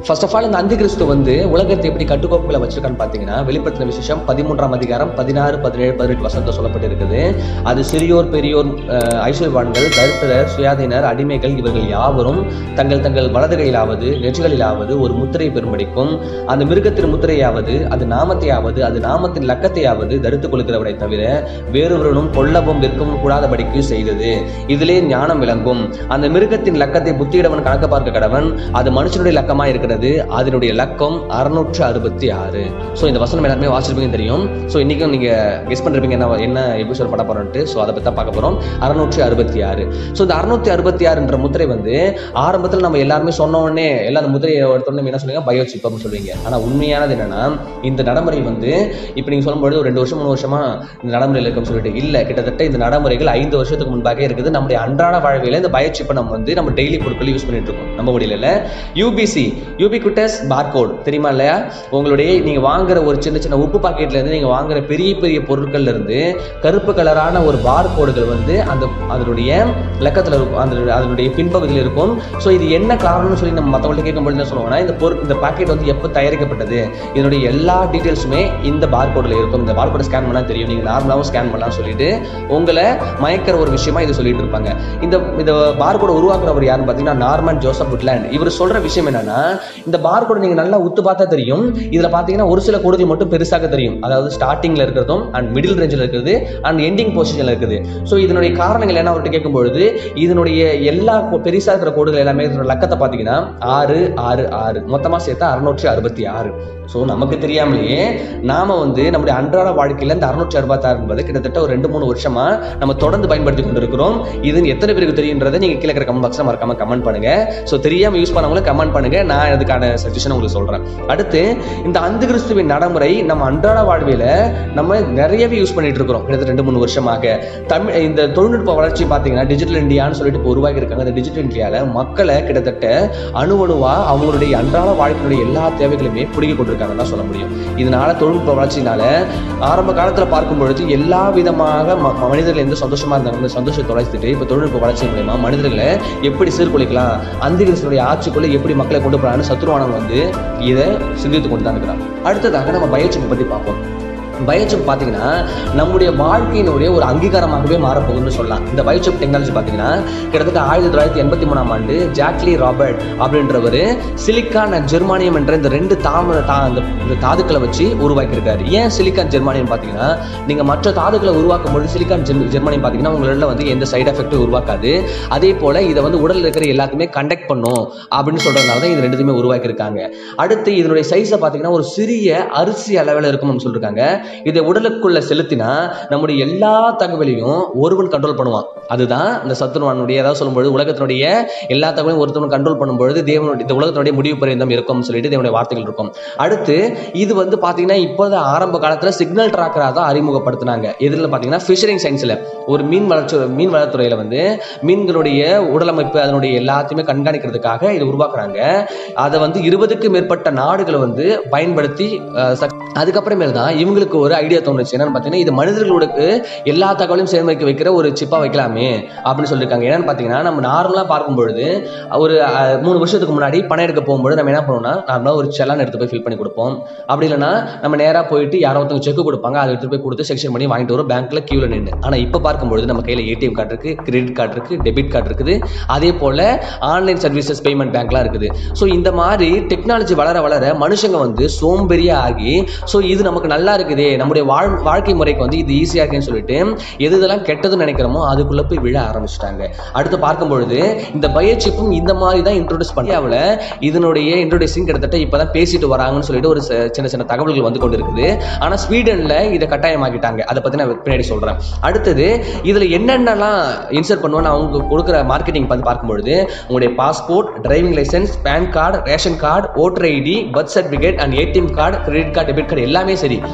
first of all இந்த அந்தி கிறிஸ்து வந்து உலகத்தை எப்படி கட்டுக்கோப்புகளை வச்சிருக்கான்னு பார்த்தீங்கன்னா வெளிப்படுத்தின விசேஷம் பதிமூன்றாம் அதிகாரம் பதினாறு பதினேழு பதினெட்டு வசனத்தை சொல்லப்பட்டிருக்குது அது சிறியோர் பெரியோர் அஹ், ஐஸ்வர்யவான்கள் தரித்திரர் சுயாதீனர் அடிமைகள் இவர்கள் யாவரும் தங்கள் தங்கள் வலது கையிலாவது நெற்றிகளிலாவது ஒரு முத்திரை பெறும்படிக்கும் அந்த மிருகத்தின் முத்திரையாவது அது நாமத்தையாவது அது நாமத்தின் லக்கத்தையாவது தரித்துக் கொள்கிறவரை தவிர வேறொருவனும் கொல்லவும் விற்கவும் கூடாதபடிக்கு செய்தது இதிலே ஞானம் விளங்கும் அந்த மிருகத்தின் லக்கத்தை புத்தியிடவன் கணக்கு பார்க்க கடவன் அது மனுஷனுடைய லக்கமா இருக்கிறது அதனுடைய லக்கம் அறுநூற்று அறுபத்தி ஆறு ஸோ இந்த வசனம் எல்லாருமே வாசிச்சிருப்பீங்க தெரியும் ஸோ இன்னைக்கும் நீங்க கெஸ் பண்ணிருப்பீங்க என்ன என்ன எபிசோட் பண்ண போறோம்ட்டு ஸோ அதை பத்தி தான் பார்க்க போறோம் அறுநூற்று அறுபத்தி ஆறு ஸோ இந்த அறுநூத்தி அறுபத்தி ஆறுன்ற முத்திரை வந்து ஆரம்பத்தில் நம்ம எல்லாருமே சொன்ன உடனே எல்லாம் அந்த முத்திரையை எடுத்தோடனே என்ன சொல்லுவீங்க பயோசிப் அப்படின்னு சொல்லுவீங்க ஆனா உண்மையானது என்னன்னா இந்த நடைமுறை வந்து இப்போ நீங்க சொல்லும்போது ஒரு ரெண்டு வருஷம் மூணு வருஷமா இந்த நடைமுறையில் இருக்குன்னு சொல்லிட்டு இல்ல கிட்டத்தட்ட இந்த நடைமுறைகள் ஐந்து வருஷத்துக்கு முன்பாக இருக்குது நம்முடைய அன்றாட வாழ்வியல இந்த பயோசிப்பை நம்ம வந்து நம்ம டெய்லி பொருட்கள் யூஸ் பண்ணிட்டு இருக்கோம் நம்ம முடியல யூபிசி யூபிகுட்டஸ் பார்கோட் தெரியுமா இல்லையா உங்களுடைய நீங்க வாங்குற ஒரு சின்ன சின்ன உப்பு பாக்கெட்ல இருந்து நீங்க வாங்குற பெரிய பெரிய பொருட்கள்ல இருந்து கருப்பு கலரான ஒரு பார் கோடுகள் வந்து அந்த அதனுடைய லக்கத்துல இருக்கும் அந்த அதனுடைய பின்பகுதியில் இருக்கும் ஸோ இது என்ன காரணம்னு சொல்லி நம்ம மற்றவங்கள்ட்ட கேட்கும்போது என்ன சொல்லுவாங்கன்னா இந்த பொருள் இந்த பாக்கெட் வந்து எப்போ தயாரிக்கப்பட்டது இதனுடைய எல்லா டீட்டெயில்ஸுமே இந்த பார் கோடில் இருக்கும் இந்த பார் கோடை ஸ்கேன் பண்ணா தெரியும் நீங்க நார்மலாகவும் ஸ்கேன் பண்ணலாம் சொல்லிட்டு உங்களை மயக்கிற ஒரு விஷயமா இது சொல்லிட்டு இருப்பாங்க இந்த இந்த பார் கோடை உருவாக்குறவர் யாருன்னு பார்த்தீங்கன்னா நார்மன் ஜோசப் உட்லேண்ட் இவர் சொல்ற விஷயம் என்னன்னா இந்த பார் கோடை நீங்க நல்லா உத்து பார்த்தா தெரியும் இதுல பாத்தீங்கன்னா ஒரு சில கோடுகள் மட்டும் பெருசாக தெரியும் அதாவது ஸ்டார்டிங்ல இருக்கிறதும் அண்ட் மிடில் ரேஞ்சில் இருக்குது அண்ட் எண்டிங் பொசிஷன்ல இருக்குது ஸோ இதனுடைய காரணங்கள் என்ன அவர்கிட்ட கேட்கும்பொழுது இதனுடைய எல்லா கொ- பெருசா இருக்கிற கோடுகள் எல்லாமே இதனோட லக்கத்தை பார்த்தீங்கன்னா ஆறு ஆறு ஆறு மொத்தமா சேர்த்தா அறுநூற்றி அறுபத்தி ஆறு ஸோ நமக்கு தெரியாமலேயே நாம வந்து நம்முடைய அன்றாட வாழ்க்கையில இந்த அறுநூற்றி அறுபத்தாறு என்பது கிட்டத்தட்ட ஒரு ரெண்டு மூணு வருஷமா நம்ம தொடர்ந்து பயன்படுத்தி கொண்டிருக்கிறோம் இது எத்தனை பேருக்கு தெரியுன்றதை நீங்க கீழே இருக்கிற கமெண்ட் பாக்ஸ்ல மறக்காம கமெண்ட் பண்ணுங்க ஸோ தெரியாம யூஸ் பண்ணவங்களும் கமெண்ட் பண்ணுங்க நான் அதுக்கான சஜஷன் உங்களுக்கு சொல்றேன் அடுத்து இந்த அந்த கிறிஸ்துவின் நடைமுறை நம்ம அன்றாட வாழ்வியல நம்ம நிறையவே யூஸ் பண்ணிட்டு இருக்கிறோம் கிட்டத்தட்ட ரெண்டு மூணு வருஷமாக தமிழ் இந்த தொழில்நுட்ப வளர்ச்சி பார்த்தீங்கன்னா டிஜிட்டல் இந்தியான்னு சொல்லிட்டு இப்போ உருவாக்கி இருக்காங்க இந்த டிஜிட்டல் இந்தியால மக்களை கிட்டத்தட்ட அணு அணுவா அவங்களுடைய அன்றாட வாழ்க்கையினுடைய எல்லா தேவைகளுமே பிடிக்க கொண்டிருக்காங்கன்னு தான் சொல்ல முடியும் இதனால தொழில்நுட்ப வளர்ச்சினால ஆரம்ப காலத்துல பார்க்கும் பொழுது எல்லா விதமாக ம- மனிதர்கள் எந்த சந்தோஷமா இருந்தாங்க அந்த சந்தோஷத்தை தொலைச்சிட்டு இப்போ தொழில்நுட்ப வளர்ச்சி மூலயமா மனிதர்களை எப்படி சீர்குலைக்கலாம் அந்திகிறிஸ்தனுடைய ஆட்சிக்குள்ள எப்படி மக்களை கொண்டு போறான்னு சத்ருவானவன் வந்து இதை சிந்தித்து கொண்டு தான் இருக்கிறான் அடுத்ததாக நம்ம பயோசிப் பத்தி பார்ப்போம் பயோசிப் பார்த்தீங்கன்னா நம்முடைய வாழ்க்கையினுடைய ஒரு அங்கீகாரமாகவே மாறப்போகுதுன்னு சொல்லலாம் இந்த பயோசிப் டெக்னாலஜி பார்த்தீங்கன்னா கிட்டத்தட்ட ஆயிரத்தி தொள்ளாயிரத்தி எண்பத்தி மூணாம் ஆண்டு ஜாக்லி ராபர்ட் அப்படின்றவர் சிலிக்கான் அண்ட் ஜெர்மானியம் என்ற இந்த ரெண்டு தாமர தா இந்த இந்த தாதுக்களை வச்சு உருவாக்கியிருக்காரு ஏன் சிலிக்கான் ஜெர்மானியம் பார்த்தீங்கன்னா நீங்கள் மற்ற தாதுக்களை உருவாக்கும் பொழுது சிலிக்கான் ஜெர்ம- ஜெர்மானியம் பார்த்தீங்கன்னா உங்களில் வந்து எந்த சைடு எஃபெக்ட்டும் உருவாக்காது அதே போல இதை வந்து உடல்ல இருக்கிற எல்லாத்தையுமே கண்டக்ட் பண்ணும் அப்படின்னு சொல்றதுனால தான் இது ரெண்டுத்தையுமே உருவாக்கியிருக்காங்க அடுத்து இதனுடைய சைஸை பார்த்தீங்கன்னா ஒரு சிறிய அரிசி அளவில் இருக்கும்னு சொல்லியிருக்காங்க இதை உடலுக்குள்ள செலுத்தினா நம்முடைய எல்லா தகவலையும் ஒருவன் கண்ட்ரோல் பண்ணுவான் அதுதான் இந்த சத்துருவானுடைய ஏதாவது சொல்லும்பொழுது உலகத்தினுடைய எல்லா தகவலையும் ஒருத்தவன் கண்ட்ரோல் பண்ணும்பொழுது தேவனுடைய இந்த உலகத்தினுடைய முடிவு பரியந்தம் இருக்கும்னு சொல்லிட்டு தேவனுடைய வார்த்தைகள் இருக்கும் அடுத்து இது வந்து பார்த்தீங்கன்னா இப்போது ஆரம்ப காலத்தில் சிக்னல் ட்ராக்கராக தான் அறிமுகப்படுத்தினாங்க எதில் பார்த்தீங்கன்னா ஃபிஷரிங் சயின்ஸில் ஒரு மீன் வளர்ச்சி மீன் வளத்துறையில் வந்து மீன்களுடைய உடலமைப்பு அதனுடைய எல்லாத்தையுமே கண்காணிக்கிறதுக்காக இது உருவாக்குறாங்க அதை வந்து இருபதுக்கு மேற்பட்ட நாடுகளை வந்து பயன்படுத்தி அஹ், சக்- அதுக்கப்புறமேல் தான் இவங்களுக்கு ஒரு ஐடியா தோணுச்சு என்னன்னு பார்த்தீங்கன்னா இது மனிதர்களுக்கு எல்லா தகவலையும் சேர்மைக்க வைக்கிற ஒரு சிப்பா வைக்கலாமே அப்படின்னு சொல்லியிருக்காங்க என்னன்னு பார்த்தீங்கன்னா நம்ம நார்மலாக பார்க்கும் பொழுது ஒரு அஹ், மூணு வருஷத்துக்கு முன்னாடி பணம் எடுக்க போகும்போது நம்ம என்ன பண்ணுவோம்னா நார்மலாக ஒரு செலான் எடுத்து போய் ஃபில் பண்ணி கொடுப்போம் அப்படி இல்லைன்னா நம்ம நேராக போயிட்டு யாரோ ஒருத்தவங்க செக் கொடுப்பாங்க அதை எடுத்து போய் கொடுத்து செக்ஷன் பண்ணி வாங்கிட்டு வரும் பேங்க்ல கியூல நின்று ஆனால் இப்போ பார்க்கும்பொழுது நம்ம கையில் ஏடிஎம் கார்டு இருக்கு கிரெடிட் கார்டு இருக்கு டெபிட் கார்டு இருக்குது அதே போல ஆன்லைன் சர்வீசஸ் பேமெண்ட் பேங்க்லாம் இருக்குது ஸோ இந்த மாதிரி டெக்னாலஜி வளர வளர மனுஷங்க வந்து சோம்பேறியா ஆகி ஸோ இது நமக்கு நல்லா இருக்குதே நம்முடைய வாழ் வாழ்க்கை முறைக்கு வந்து இது ஈஸியா இருக்குன்னு சொல்லிட்டு எது இதெல்லாம் கெட்டதுன்னு நினைக்கிறோமோ அதுக்குள்ள போய் விழ ஆரம்பிச்சிட்டாங்க அடுத்து பார்க்கும் பொழுது இந்த பயோசிப்பும் இந்த மாதிரி தான் இன்ட்ரோடியூஸ் பண்ணியாவில் இதனுடைய இன்ட்ரோடியூசிங் கிட்டத்தட்ட இப்பதான் பேசிட்டு வராங்கன்னு சொல்லிட்டு ஒரு ச- சின்ன சின்ன தகவல்கள் வந்து கொண்டு இருக்குது ஆனா ஸ்வீடன்ல இதை கட்டாயமாக்கிட்டாங்க அதை பத்தி நான் பின்னாடி சொல்றேன் அடுத்தது இதுல என்னென்னலாம் இன்சர்ட் பண்ணுவோம்னு அவங்க கொடுக்குற மார்க்கெட்டிங் பார்த்து பார்க்கும்பொழுது உங்களுடைய passport driving licence PAN card ration card voter ID birth certificate and ATM card credit card debit card எல்லாமே சரி நீங்க எல்லாத்தையும்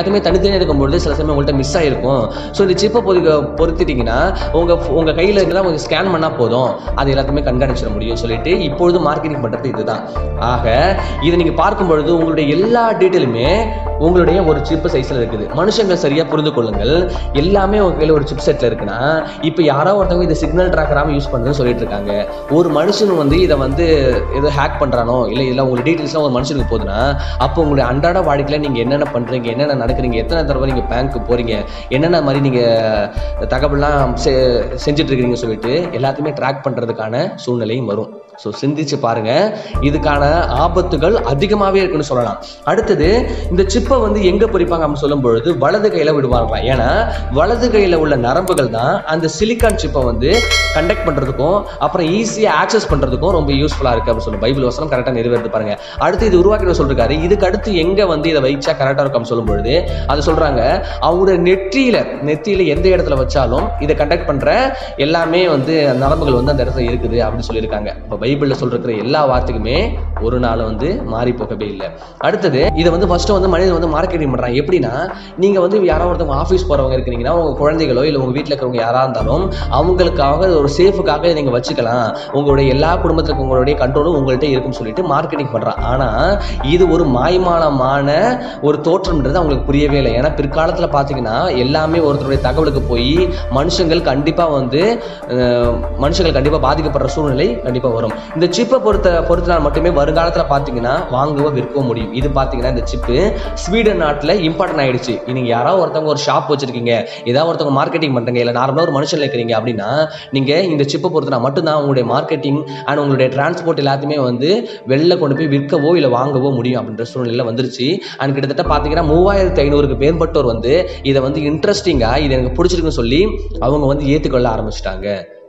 எல்லாத்தையுமே தனித்தனியாக இருக்கும்பொழுது சில சமயம் உங்கள்கிட்ட மிஸ் ஆயிருக்கும் ஸோ இந்த சிப்பை பொறு பொருத்திட்டீங்கன்னா உங்கள் உங்கள் கையில் இருந்தால் கொஞ்சம் ஸ்கேன் பண்ணால் போதும் அது எல்லாத்தையுமே கண்காணிச்சிட முடியும் சொல்லிட்டு இப்பொழுது மார்க்கெட்டிங் பண்ணுறது இதுதான் ஆக இதை நீங்கள் பார்க்கும் பொழுது உங்களுடைய எல்லா டீட்டெயிலுமே உங்களுடைய ஒரு சிப் சைஸில் இருக்குது மனுஷங்க சரியாக புரிந்து கொள்ளுங்கள் எல்லாமே உங்க கையில் ஒரு சிப் செட்டில் இருக்குன்னா இப்போ யாரோ ஒருத்தவங்க இதை சிக்னல் ட்ராக்கராக யூஸ் பண்ணுறதுன்னு சொல்லிட்டு இருக்காங்க ஒரு மனுஷன் வந்து இதை வந்து ஏதோ ஹேக் பண்ணுறானோ இல்லை இல்லை உங்களுடைய டீட்டெயில்ஸ்லாம் ஒரு மனுஷனுக்கு போகுதுன்னா அப்போ உங்களுடைய அன்றாட வாழ்க்கையில் நீங்கள் என்னென்ன பண்ணுறீங்க என்னென்ன நடக்கிறீங்க எத்தனை தடவை நீங்கள் பேங்க்கு போகிறீங்க என்னென்ன மாதிரி நீங்கள் தகவல்லாம் செ செஞ்சுட்டு இருக்கிறீங்க சொல்லிட்டு எல்லாத்தையுமே ட்ராக் பண்ணுறதுக்கான சூழ்நிலையும் வரும் ஸோ சிந்திச்சு பாருங்க இதுக்கான ஆபத்துகள் அதிகமாகவே இருக்குன்னு சொல்லலாம் அடுத்தது இந்த சிப்பை வந்து எங்கே பொறிப்பாங்க அப்படின்னு சொல்லும் பொழுது வலது கையில் விடுவாங்களாம் ஏன்னா வலது கையில் உள்ள நரம்புகள் தான் அந்த சிலிக்கான் சிப்பை வந்து கண்டக்ட் பண்ணுறதுக்கும் அப்புறம் ஈஸியாக ஆக்சஸ் பண்ணுறதுக்கும் ரொம்ப யூஸ்ஃபுல்லாக இருக்குது அப்படின்னு சொல்லி பைபிள் வசனம் கரெக்டாக நிறைவேறது பாருங்க அடுத்து இது உருவாக்கிட்டு சொல்லிருக்காரு இதுக்கு அடுத்து எங்கே வந்து இதை வைச்சா கரெக்டாக இருக்கும் சொல்லும் பொழுது அது சொல்கிறாங்க அவங்களுடைய நெற்றியில் நெற்றியில் எந்த இடத்துல வச்சாலும் இதை கண்டக்ட் பண்ணுற எல்லாமே வந்து நரம்புகள் வந்து அந்த இடத்துல இருக்குது அப்படின்னு சொல்லியிருக்காங்க இப்போ பைபிளில் சொல்லிருக்கிற எல்லா வார்த்தைக்குமே ஒரு நாள் வந்து மாறி போகவே இல்லை அடுத்தது இதை வந்து ஃபர்ஸ்ட் வந்து மனிதன் வந்து மார்க்கெட்டிங் பண்ணுறாங்க எப்படின்னா நீங்கள் வந்து யாராவது ஒருத்தவங்க ஆஃபீஸ் போகிறவங்க இருக்கிறீங்கன்னா உங்கள் குழந்தைகளோ இல்லை உங்கள் வீட்டில் இருக்கிறவங்க யாராக இருந்தாலும் அவங்களுக்காக ஒரு சேஃபுக்காக நீங்கள் வச்சுக்கலாம் உங்களுடைய எல்லா குடும்பத்துக்கு உங்களுடைய கண்ட்ரோலும் உங்கள்கிட்ட இருக்கும்னு சொல்லிட்டு மார்க்கெட்டிங் பண்ணுறான் ஆனால் இது ஒரு மாய்மாலமான ஒரு தோற்றம்ன்றது அவங்களுக்கு புரியவே இல்லை ஏன்னா பிற்காலத்தில் பார்த்தீங்கன்னா எல்லாமே ஒருத்தருடைய தகவலுக்கு போய் மனுஷங்கள் கண்டிப்பாக வந்து அஹ், மனுஷங்கள் கண்டிப்பாக பாதிக்கப்படுற சூழ்நிலை கண்டிப்பாக வரும் இந்த சிப்பை பொறுத்த பொறுத்தினால் மட்டுமே வருங்காலத்தில் பார்த்தீங்கன்னா வாங்கவோ விற்கவோ முடியும் இது பார்த்தீங்கன்னா இந்த சிப்பு ஸ்வீடன் நாட்டில் இம்பார்ட்டன் ஆயிடுச்சு நீங்கள் யாராவது ஒருத்தவங்க ஒரு ஷாப் வச்சிருக்கீங்க ஏதாவது ஒருத்தவங்க மார்க்கெட்டிங் பண்ணுறீங்க இல்லை நார்மலாக ஒரு மனுஷன் இருக்கிறீங்க அப்படின்னா நீங்கள் இந்த சிப்பை பொறுத்தினா மட்டும்தான் உங்களுடைய மார்க்கெட்டிங் அண்ட் உங்களுடைய டிரான்ஸ்போர்ட் எல்லாத்தையுமே வந்து வெளில கொண்டு போய் விற்கவோ இல்லை வாங்கவோ முடியும் அப்படின்ற சூழ்நிலை வந்துருச்சு அண்ட் கிட்டத்தட்ட பார்த்தீங்கன்னா மூவாயிரத்தி ஐநூறுக்கு மேற்பட்டோர் வந்து இதை வந்து இன்ட்ரெஸ்டிங்காக இது எனக்கு பிடிச்சிருக்குன்னு சொல்லி அவங்க வந்து ஏற்றுக்கொள்ள ஆரம்பிச்சிட்டாங்க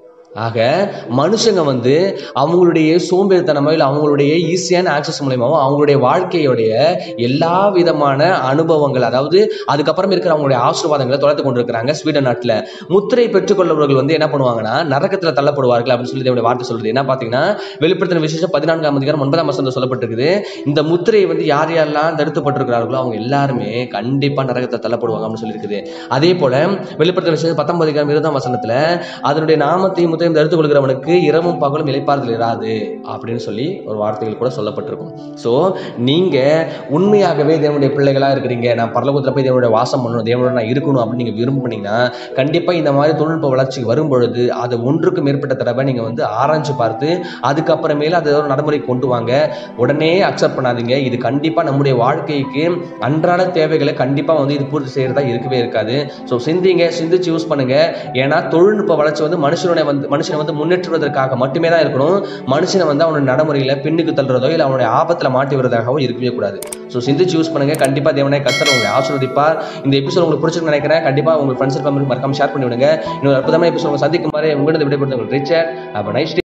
ஆக மனுஷங்க வந்து அவங்களுடைய சோம்பேறித்தனமோ இல்லை அவங்களுடைய ஈஸியான ஆக்சஸ் மூலயமாவோ அவங்களுடைய வாழ்க்கையோடைய எல்லா விதமான அனுபவங்கள் அதாவது அதுக்கப்புறம் இருக்கிற அவங்களுடைய ஆசீர்வாதங்களை தொடர்ந்து கொண்டிருக்கிறாங்க ஸ்வீடன் நாட்டில் முத்திரை பெற்றுக்கொள்ளவர்கள் வந்து என்ன பண்ணுவாங்கன்னா நரகத்தில் தள்ளப்படுவார்கள் அப்படின்னு சொல்லி தேவனுடைய வார்த்தை சொல்றது என்ன பார்த்தீங்கன்னா வெளிப்படுத்தின விசேஷம் பதினான்காம் அதிகாரம் ஒன்பதாம் வசனம் சொல்லப்பட்டிருக்குது இந்த முத்திரையை வந்து யார் யாரெல்லாம் தடுத்துப்பட்டிருக்கிறார்களோ அவங்க எல்லாருமே கண்டிப்பாக நரகத்தை தள்ளப்படுவாங்க அப்படின்னு சொல்லியிருக்குது அதே போல வெளிப்படுத்தின விசேஷம் பத்தொன்பது அதிகாரம் இருபதாம் வசனத்துல அதனுடைய நாமத்தையும் முத்தையும் தடுத்துக் கொள்கிறவனுக்கு இரவும் பகலும் இலைப்பாறுதல் இராது அப்படின்னு சொல்லி ஒரு வார்த்தைகள் கூட சொல்லப்பட்டிருக்கும் ஸோ நீங்க உண்மையாகவே தேவனுடைய பிள்ளைகளா இருக்கிறீங்க நான் பரலோகத்தில் போய் தேவனுடைய வாசம் பண்ணணும் தேவனோட நான் இருக்கணும் அப்படின்னு நீங்க விரும்புனீங்கன்னா கண்டிப்பா இந்த மாதிரி தொழில்நுட்ப வளர்ச்சிக்கு வரும் பொழுது அது ஒன்றுக்கு மேற்பட்ட தடவை நீங்க வந்து ஆராய்ஞ்சு பார்த்து அதுக்கப்புறமேல அதை ஒரு நடைமுறை கொண்டு வாங்க உடனே அக்செப்ட் பண்ணாதீங்க இது கண்டிப்பா நம்முடைய வாழ்க்கைக்கு அன்றாட தேவைகளை கண்டிப்பா வந்து இது பூர்த்தி செய்யறதா இருக்கவே இருக்காது ஸோ சிந்திங்க சிந்திச்சு யூஸ் பண்ணுங்க ஏன்னா தொழில்நுட்ப வளர்ச்சி வந்து மனுஷனுடைய வந்து மனுஷனை வந்து முன்னேற்றுவதற்காக மட்டுமே தான் இருக்கணும் மனுஷனை வந்து அவனுடைய நடைமுறையில பின்னுக்கு தள்ளுறதோ இல்லை அவனுடைய ஆபத்துல மாட்டி விடுறதாகவோ இருக்கவே கூடாது ஸோ சிந்திச்சு யூஸ் பண்ணுங்க கண்டிப்பா தேவனை கத்தர் உங்களை ஆசீர்வதிப்பார் இந்த எபிசோட் உங்களுக்கு பிடிச்சிருக்கு நினைக்கிறேன் கண்டிப்பா உங்க ஃப்ரெண்ட்ஸ் ஃபேமிலி மறக்காம ஷேர் பண்ணி விடுங்க இன்னொரு அற்புதமான எபிசோட் சந்திக்கும் மாதிரி உங்களிடம் விடைபெறுது உங்களுக்கு ரிச்சர் அப்போ நைஸ்